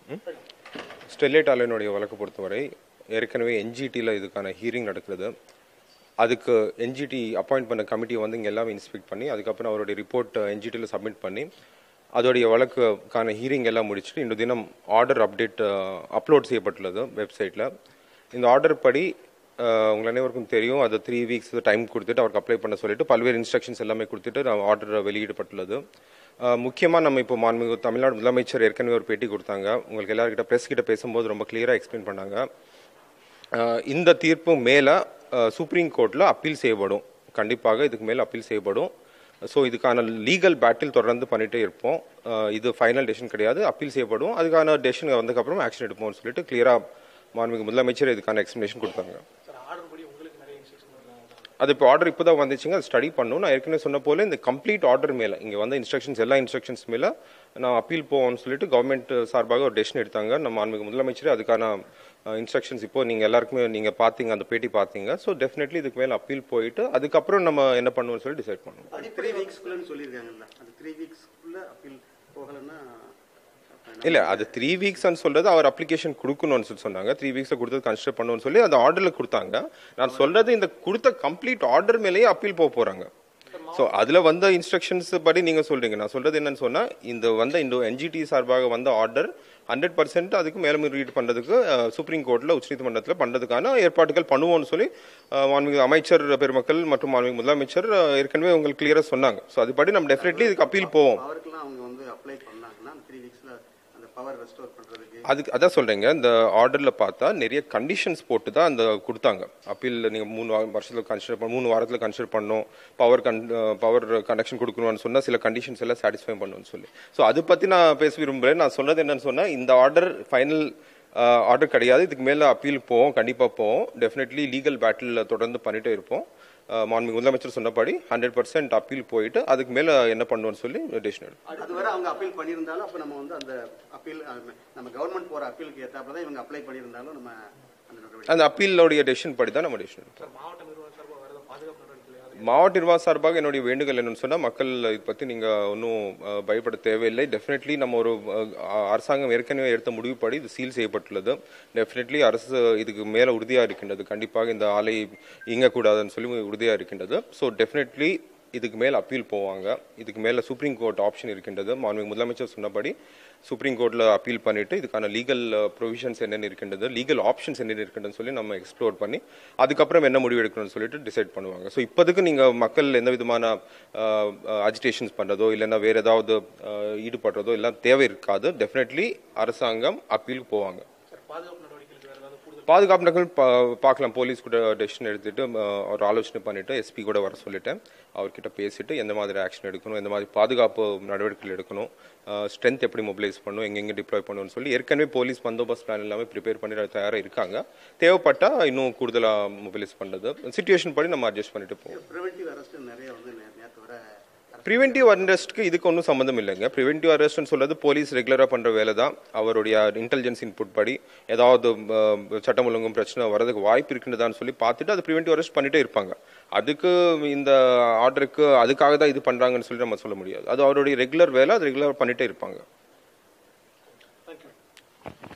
Sterlite ஆலையினுடைய வழக்கு பொறுத்தவரை ஏற்கனவே என்ஜிடியில் இதுக்கான ஹீரிங் நடக்கிறது அதுக்கு என்ஜிடி அப்பாயிண்ட் பண்ண கமிட்டியை வந்து இங்கே எல்லாமே இன்ஸ்பெக்ட் பண்ணி அதுக்கப்புறம் அவருடைய ரிப்போர்ட் என்ஜிடியில் சப்மிட் பண்ணி அதோடைய வழக்குக்கான ஹீரிங் எல்லாம் முடிச்சுட்டு இன்று தினம் ஆர்டர் அப்டேட் அப்லோட் செய்யப்பட்டுள்ளது வெப்சைட்டில் இந்த ஆர்டர் படி அஹ், உங்கள் அனைவருக்கும் தெரியும் அது த்ரீ வீக்ஸ் டைம் கொடுத்துட்டு அவருக்கு அப்ளை பண்ண சொல்லிட்டு பல்வேறு இன்ஸ்ட்ரக்ஷன்ஸ் எல்லாமே கொடுத்துட்டு ஆர்டர் வெளியிடப்பட்டுள்ளது முக்கியமாக நம்ம இப்போ மாண்புமிகு தமிழ்நாடு முதலமைச்சர் ஏற்கனவே ஒரு பேட்டி கொடுத்தாங்க உங்களுக்கு எல்லாருக்கிட்ட ப்ரெஸ் கிட்ட பேசும்போது ரொம்ப கிளியராக எக்ஸ்பிளைன் பண்ணாங்க அஹ் இந்த தீர்ப்பு மேலே சுப்ரீம் கோர்ட்டில் அப்பீல் செய்யப்படும் கண்டிப்பாக இதுக்கு மேலே அப்பீல் செய்யப்படும் ஸோ இதுக்கான லீகல் பேட்டில் தொடர்ந்து பண்ணிகிட்டே இருப்போம் அஹ் இது ஃபைனல் டெசிஷன் கிடையாது அப்பீல் செய்யப்படும் அதுக்கான டெசிஷன் வந்ததுக்கப்புறம் ஆக்ஷன் எடுப்போம்னு சொல்லிட்டு கிளியராக மாண்புமிகு முதலமைச்சர் இதுக்கான எக்ஸ்பிளனேஷன் கொடுத்தாங்க அது இப்போ ஆர்டர் இப்போ தான் வந்துச்சுங்க அது ஸ்டடி பண்ணும் நான் ஏற்கனவே சொன்ன போல இந்த கம்ப்ளீட் ஆர்டர் மேலே இங்கே வந்த இன்ஸ்ட்ரக்ஷன்ஸ் எல்லா இன்ஸ்ட்ரக்ஷன்ஸ் மேலே நான் அப்பீல் போவோம்னு சொல்லிட்டு கவர்மெண்ட் சார்பாக ஒரு டெசிஷன் எடுத்தாங்க நம்ம மாண்புமிகு முதலமைச்சர் அதுக்கான இன்ஸ்ட்ரக்ஷன்ஸ் இப்போ நீங்கள் எல்லாருக்குமே நீங்கள் பார்த்தீங்க அந்த பேட்டி பார்த்தீங்க ஸோ டெஃபினெட்லி இதுக்கு மேலே அப்பீல் போயிட்டு அதுக்கப்புறம் நம்ம என்ன பண்ணுவோம்னு சொல்லி டிசைட் பண்ணுவோம் அது த்ரீ வீக்ஸ்க்குள்ளன்னு சொல்லியிருக்காங்கல்ல அந்த த்ரீ வீக்ஸ்க்குள்ள அப்பீல் போகலைன்னா அப்ப இல்ல அது த்ரீ வீக்ஸ்னு சொல்றது அவர் அப்ளிகேஷன் கொடுக்கணும்னு சொல்லி சொன்னாங்க த்ரீ வீக்ஸ் கொடுத்தது கன்சிடர் பண்ணணும்னு சொல்லி அந்த ஆர்டர்ல கொடுத்தாங்க நான் சொல்றது இந்த கொடுத்த கம்ப்ளீட் ஆர்டர் மேலேயே அப்பீல் போக போறாங்க ஸோ அதுல வந்த இன்ஸ்ட்ரக்ஷன்ஸ் படி நீங்க சொல்றீங்க நான் சொல்றது என்னன்னு சொன்னா இந்த வந்த இந்த என்ஜிடி சார்பாக வந்த ஆர்டர் ஹண்ட்ரட் பர்சன்ட் அதுக்கு மேல்முறையீடு பண்றதுக்கு அஹ், சுப்ரீம் கோர்ட்ல உச்சநீதிமன்றத்தில் பண்றதுக்கான ஏற்பாடுகள் பண்ணுவோம்னு சொல்லி அஹ், மாண்புமிகு அமைச்சர் பெருமக்கள் மற்றும் மாண்புமிகு முதலமைச்சர் அஹ், ஏற்கனவே உங்களுக்கு கிளியரா சொன்னாங்க ஸோ அதுபடி நம்ம டெஃபினெட்லி இதுக்கு அப்பீல் போவோம் பவருக்குலாம் அவங்க வந்து அப்ளை பண்ணாங்கன்னா அந்த த்ரீ வீக்ஸ்ல அந்த பவர் ரெஸ்டோர் பண்றதுக்கு அதுக்கு அதான் சொல்றேங்க இந்த ஆர்டர்ல பார்த்தா நிறைய கண்டிஷன்ஸ் போட்டு தான் அந்த கொடுத்தாங்க அப்பீல் நீங்க மூணு வா- வருஷத்துல கன்சிடர் பண்ண மூணு வாரத்துல கன்சிடர் பண்ணணும் பவர் கன் பவர் கனெக்ஷன் கொடுக்கணும்னு சொன்னா சில கண்டிஷன்ஸ் எல்லாம் சாட்டிஸ்ஃபை பண்ணணும்னு சொல்லி ஸோ அதை பத்தி நான் பேச விரும்புறேன் நான் சொன்னது என்னன்னு சொன்னா இந்த ஆர்டர் ஃபைனல் ஆர்டர் கிடையாது இதுக்கு மேல அப்பீல் போவோம் கண்டிப்பா போவோம் டெஃபினெட்லி லீகல் பேட்டில் தொடர்ந்து பண்ணிட்டே இருப்போம் அஹ், மாண்புமிகு முதலமைச்சர் சொன்னபடி ஹண்ட்ரட் பர்சன்ட் அப்பீல் போயிட்டு அதுக்கு மேல என்ன பண்ணுவோம்னு சொல்லி டெசிஷன் எடுப்போம் அதுவரை அவங்க அப்பீல் பண்ணியிருந்தாலும் அப்ப நம்ம வந்து அந்த அப்பீல் நம்ம கவர்மெண்ட் போற அப்பீலுக்கு ஏத்தாப்புல தான் இவங்க அப்ளை பண்ணியிருந்தாலும் நம்ம அந்த நடவடிக்கை அந்த அப்பீலோடைய டெசிஷன் படி தான் நம்ம டெசிஷன் எடுப்போம் மாவட்ட நிர்வாகம் சார்பாக என்னுடைய வேண்டுகோள் என்னன்னு சொன்னா மக்கள் இதை பத்தி நீங்க ஒன்றும் பயப்பட தேவையில்லை டெஃபினெட்லி நம்ம ஒரு அஹ், அரசாங்கம் ஏற்கனவே எடுத்த முடிவுப்படி இது சீல் செய்யப்பட்டுள்ளது டெஃபினெட்லி அரசு இதுக்கு மேல உறுதியா இருக்கின்றது கண்டிப்பாக இந்த ஆலை இயங்கக்கூடாதுன்னு சொல்லி உறுதியா இருக்கின்றது ஸோ டெஃபினெட்லி இதுக்கு மேல அப்பீல் போவாங்க இதுக்கு மேல சுப்ரீம் கோர்ட் ஆப்ஷன் இருக்கின்றது மாண்புமிகு முதலமைச்சர் சொன்னபடி சுப்ரீம் கோர்ட்ல அப்பீல் பண்ணிட்டு இதுக்கான லீகல் ப்ரொவிஷன்ஸ் என்னென்ன இருக்கின்றது லீகல் ஆப்ஷன்ஸ் என்னென்ன இருக்கின்றதுன்னு சொல்லி நம்ம எக்ஸ்ப்ளோர் பண்ணி அதுக்கப்புறம் என்ன முடிவு எடுக்கணும்னு சொல்லிட்டு டிசைட் பண்ணுவாங்க ஸோ இப்போதைக்கு நீங்க மக்கள் எந்த விதமான அஜிடேஷன்ஸ் பண்றதோ இல்லைன்னா வேற ஏதாவது அஹ், ஈடுபடுறதோ எல்லாம் தேவை இருக்காது டெஃபினெட்லி அரசாங்கம் அப்பீலுக்கு போவாங்க பாதுகாப்பு நகல் பா- பார்க்கலாம் போலீஸ் கூட டெசிஷன் எடுத்துட்டு அஹ், ஒரு ஆலோசனை பண்ணிட்டு எஸ்பி கூட வர சொல்லிட்டேன் அவர்கிட்ட பேசிட்டு எந்த மாதிரி ஆக்ஷன் எடுக்கணும் எந்த மாதிரி பாதுகாப்பு நடவடிக்கைகள் எடுக்கணும் ஸ்ட்ரென்த் எப்படி மொபிலைஸ் பண்ணணும் எங்கெங்க டிப்ளாய் பண்ணணும்னு சொல்லி ஏற்கனவே போலீஸ் பந்தோபஸ்த் பிளான் எல்லாமே ப்ரிப்பேர் பண்ணி தயாராக இருக்காங்க தேவைப்பட்டா இன்னும் கூடுதலாக மொபிலைஸ் பண்ணுறது சுச்சுவேஷன் படி நம்ம அட்ஜஸ்ட் பண்ணிட்டு போவோம் ப்ரிவென்டிவ் அரெஸ்ட் நிறைய வந்து நே- நேத்து வர ப்ரிவென்டிவ் அரெஸ்ட்க்கு இதுக்கு ஒன்றும் சம்மந்தம் இல்லைங்க ப்ரிவென்டிவ் அரெஸ்ட்னு சொல்றது போலீஸ் ரெகுலராக பண்ணுற வேலை தான் அவருடைய இன்டெலிஜென்ஸ் இன்புட் படி ஏதாவது அஹ், சட்டம் ஒழுங்கும் பிரச்சனை வரதுக்கு வாய்ப்பு இருக்கின்றதான்னு சொல்லி பார்த்துட்டு அது ப்ரிவென்டிவ் அரெஸ்ட் பண்ணிட்டே இருப்பாங்க அதுக்கு இந்த ஆர்டருக்கு அதுக்காக தான் இது பண்றாங்கன்னு சொல்லி நம்ம சொல்ல முடியாது அது அவருடைய ரெகுலர் வேலை அது ரெகுலர் பண்ணிட்டே இருப்பாங்க